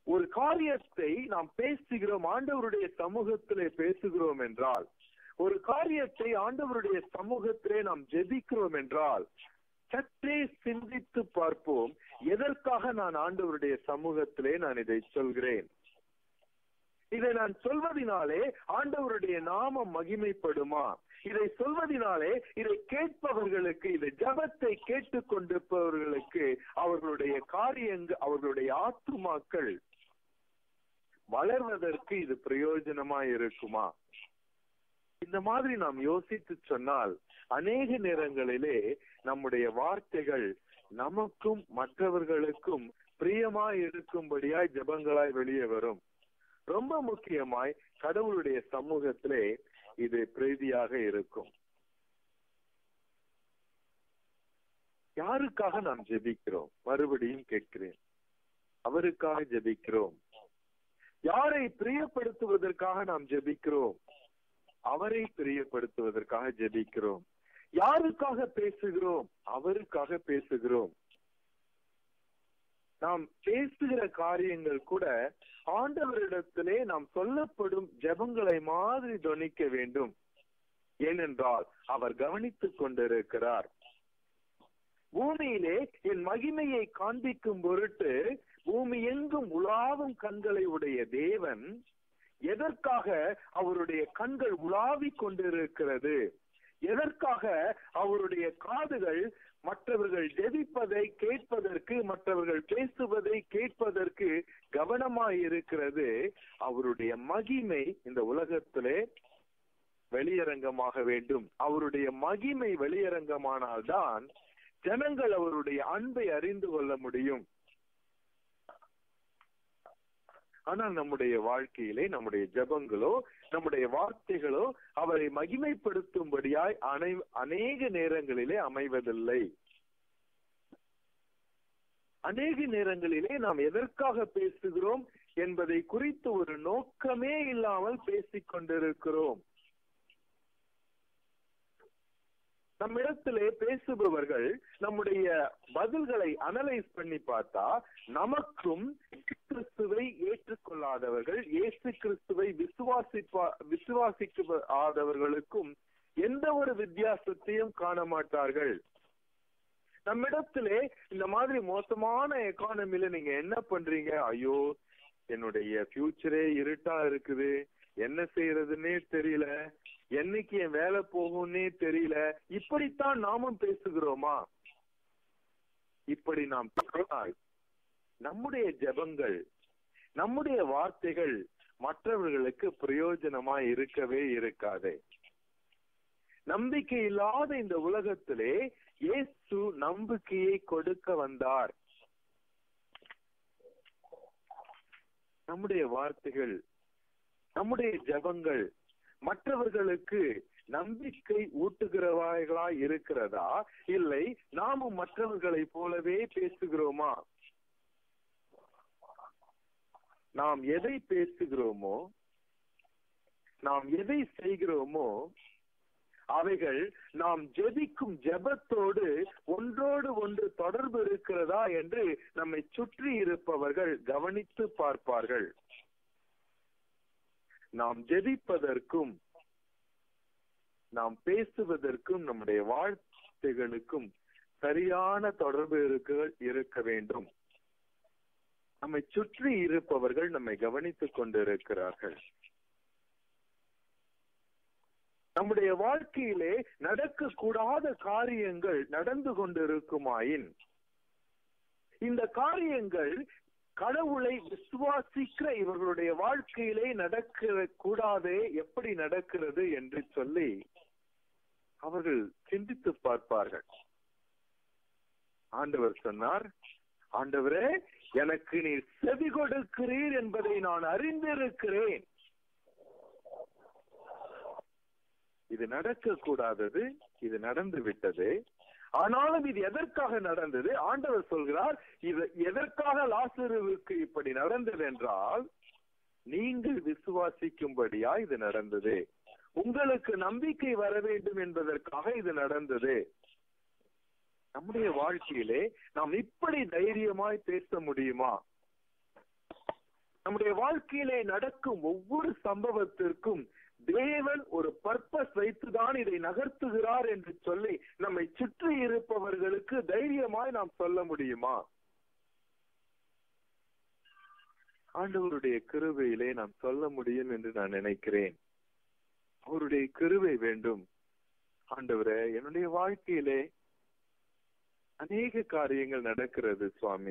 ஒரு காரியத்தை நாம் பேசுகிறோம் ஆண்டவருடைய சமூகத்திலே பேசுகிறோம் என்றால் ஒரு காரியத்தை ஆண்டவருடைய சமூகத்திலே நாம் ஜெபிக்கிறோம் என்றால் சற்றே சிந்தித்து பார்ப்போம் எதற்காக நான் ஆண்டவருடைய சமூகத்திலே நான் இதை சொல்கிறேன் இதை நான் சொல்வதினாலே ஆண்டவருடைய நாமம் மகிமைப்படுமா இதை சொல்வதினாலே இதை கேட்பவர்களுக்கு இதை ஜபத்தை கேட்டுக் கொண்டிருப்பவர்களுக்கு அவர்களுடைய காரியங்கள் அவர்களுடைய ஆத்துமாக்கள் வளர்வதற்கு இது பிரயோஜனமா இருக்குமா இந்த மாதிரி நாம் யோசித்து சொன்னால் அநேக நேரங்களிலே நம்முடைய வார்த்தைகள் நமக்கும் மற்றவர்களுக்கும் பிரியமாய் இருக்கும்படியாய் ஜபங்களாய் வெளியே வரும் ரொம்ப முக்கியமாய் கடவுளுடைய சமூகத்திலே இது பிரீதியாக இருக்கும் யாருக்காக நாம் ஜெபிக்கிறோம் மறுபடியும் கேட்கிறேன் அவருக்காக ஜெபிக்கிறோம் யாரை பிரியப்படுத்துவதற்காக நாம் ஜெபிக்கிறோம் அவரை பிரியப்படுத்துவதற்காக ஜெபிக்கிறோம் யாருக்காக பேசுகிறோம் அவருக்காக பேசுகிறோம் நாம் பேசுகிற காரியங்கள் கூட ஆண்டவரிடத்திலே நாம் சொல்லப்படும் ஜெபங்களை மாதிரி தொனிக்க வேண்டும் ஏனென்றால் அவர் கவனித்துக் கொண்டிருக்கிறார் பூமியிலே என் மகிமையை காண்பிக்கும் பொருட்டு பூமி எங்கும் உலாவும் கண்களை உடைய தேவன் எதற்காக அவருடைய கண்கள் உலாவிக் கொண்டிருக்கிறது எதற்காக அவருடைய காதுகள் மற்றவர்கள் ஜெபிப்பதை கேட்பதற்கு மற்றவர்கள் பேசுவதை கேட்பதற்கு கவனமாய் இருக்கிறது அவருடைய மகிமை இந்த உலகத்திலே வெளியரங்கமாக வேண்டும் அவருடைய மகிமை வெளியரங்கமானால்தான் ஜனங்கள் அவருடைய அன்பை அறிந்து கொள்ள முடியும் ஆனால் நம்முடைய வாழ்க்கையிலே நம்முடைய ஜபங்களோ நம்முடைய வார்த்தைகளோ அவரை மகிமைப்படுத்தும்படியாய் அனை அநேக நேரங்களிலே அமைவதில்லை அநேக நேரங்களிலே நாம் எதற்காக பேசுகிறோம் என்பதை குறித்து ஒரு நோக்கமே இல்லாமல் பேசிக் கொண்டிருக்கிறோம் நம்மிடத்திலே பேசுபவர்கள் நம்முடைய பதில்களை அனலைஸ் பண்ணி பார்த்தா நமக்கும் கிறிஸ்துவை ஏற்றுக்கொள்ளாதவர்கள் இயேசு கிறிஸ்துவை விசுவாசிப்பா விசுவாசிக்காதவர்களுக்கும் எந்த ஒரு வித்தியாசத்தையும் காண மாட்டார்கள் நம்மிடத்திலே இந்த மாதிரி மோசமான எக்கானமில நீங்க என்ன பண்றீங்க ஐயோ என்னுடைய ஃபியூச்சரே இருட்டா இருக்குது என்ன செய்யறதுன்னே தெரியல என்னைக்கு என் வேலை போகும்னே தெரியல இப்படித்தான் நாமும் பேசுகிறோமா இப்படி நாம் பேசினால் நம்முடைய ஜெபங்கள் நம்முடைய வார்த்தைகள் மற்றவர்களுக்கு பிரயோஜனமா இருக்கவே இருக்காது நம்பிக்கை இல்லாத இந்த உலகத்திலே இயேசு நம்பிக்கையை கொடுக்க வந்தார் நம்முடைய வார்த்தைகள் நம்முடைய ஜபங்கள் மற்றவர்களுக்கு நம்பிக்கை ஊட்டுகிறவர்களா இருக்கிறதா இல்லை நாமும் மற்றவர்களை போலவே பேசுகிறோமா நாம் எதை பேசுகிறோமோ நாம் எதை செய்கிறோமோ அவைகள் நாம் ஜெபிக்கும் ஜெபத்தோடு ஒன்றோடு ஒன்று தொடர்பு இருக்கிறதா என்று நம்மை சுற்றி இருப்பவர்கள் கவனித்து பார்ப்பார்கள் நாம் ஜெபிப்பதற்கும் நாம் பேசுவதற்கும் நம்முடைய வாழ்த்துகளுக்கும் சரியான தொடர்பு இருக்க இருக்க வேண்டும் நம்மை சுற்றி இருப்பவர்கள் நம்மை கவனித்துக் கொண்டிருக்கிறார்கள் நம்முடைய வாழ்க்கையிலே நடக்கக்கூடாத காரியங்கள் நடந்து கொண்டிருக்குமாயின் இந்த காரியங்கள் கடவுளை விசுவாசிக்கிற இவர்களுடைய வாழ்க்கையிலே நடக்கிற கூடாதே எப்படி நடக்கிறது என்று சொல்லி அவர்கள் சிந்தித்து பார்ப்பார்கள் ஆண்டவர் சொன்னார் ஆண்டவரே எனக்கு நீர் செவி கொடுக்கிறீர் என்பதை நான் அறிந்திருக்கிறேன் இது நடக்க கூடாதது இது நடந்து விட்டது ஆனாலும் இது எதற்காக நடந்தது ஆண்டவர் சொல்கிறார் இது எதற்காக லாசருவுக்கு இப்படி நடந்தது என்றால் நீங்கள் விசுவாசிக்கும்படியா இது நடந்தது உங்களுக்கு நம்பிக்கை வர வேண்டும் என்பதற்காக இது நடந்தது நம்முடைய வாழ்க்கையிலே நாம் இப்படி தைரியமாய் பேச முடியுமா நம்முடைய வாழ்க்கையிலே நடக்கும் ஒவ்வொரு சம்பவத்திற்கும் தேவன் ஒரு பர்பஸ் வைத்துதான் இதை நகர்த்துகிறார் என்று சொல்லி நம்மை சுற்றி இருப்பவர்களுக்கு தைரியமாய் நாம் சொல்ல முடியுமா ஆண்டவருடைய கிருபையிலே நாம் சொல்ல முடியும் என்று நான் நினைக்கிறேன் அவருடைய கிருபை வேண்டும் ஆண்டவரே என்னுடைய வாழ்க்கையிலே அநேக காரியங்கள் நடக்கிறது சுவாமி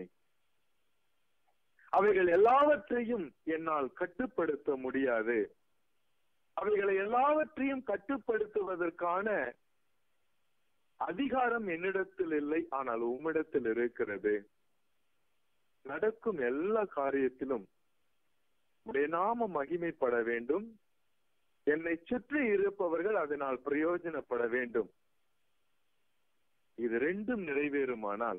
அவைகள் எல்லாவற்றையும் என்னால் கட்டுப்படுத்த முடியாது அவைகளை எல்லாவற்றையும் கட்டுப்படுத்துவதற்கான அதிகாரம் என்னிடத்தில் இல்லை ஆனால் உம்மிடத்தில் இருக்கிறது நடக்கும் எல்லா காரியத்திலும் உடைய நாம மகிமைப்பட வேண்டும் என்னை சுற்றி இருப்பவர்கள் அதனால் பிரயோஜனப்பட வேண்டும் இது ரெண்டும் நிறைவேறுமானால்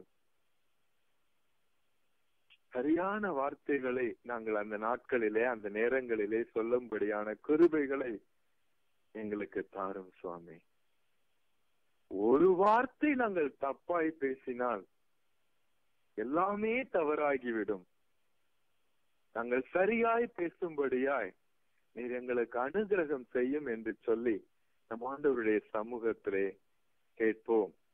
சரியான வார்த்தைகளை நாங்கள் அந்த நாட்களிலே அந்த நேரங்களிலே சொல்லும்படியான கிருபைகளை எங்களுக்கு தாரும் சுவாமி ஒரு வார்த்தை நாங்கள் தப்பாய் பேசினால் எல்லாமே தவறாகிவிடும் நாங்கள் சரியாய் பேசும்படியாய் நீர் எங்களுக்கு அனுகிரகம் செய்யும் என்று சொல்லி நம் ஆண்டவருடைய சமூகத்திலே கேட்போம்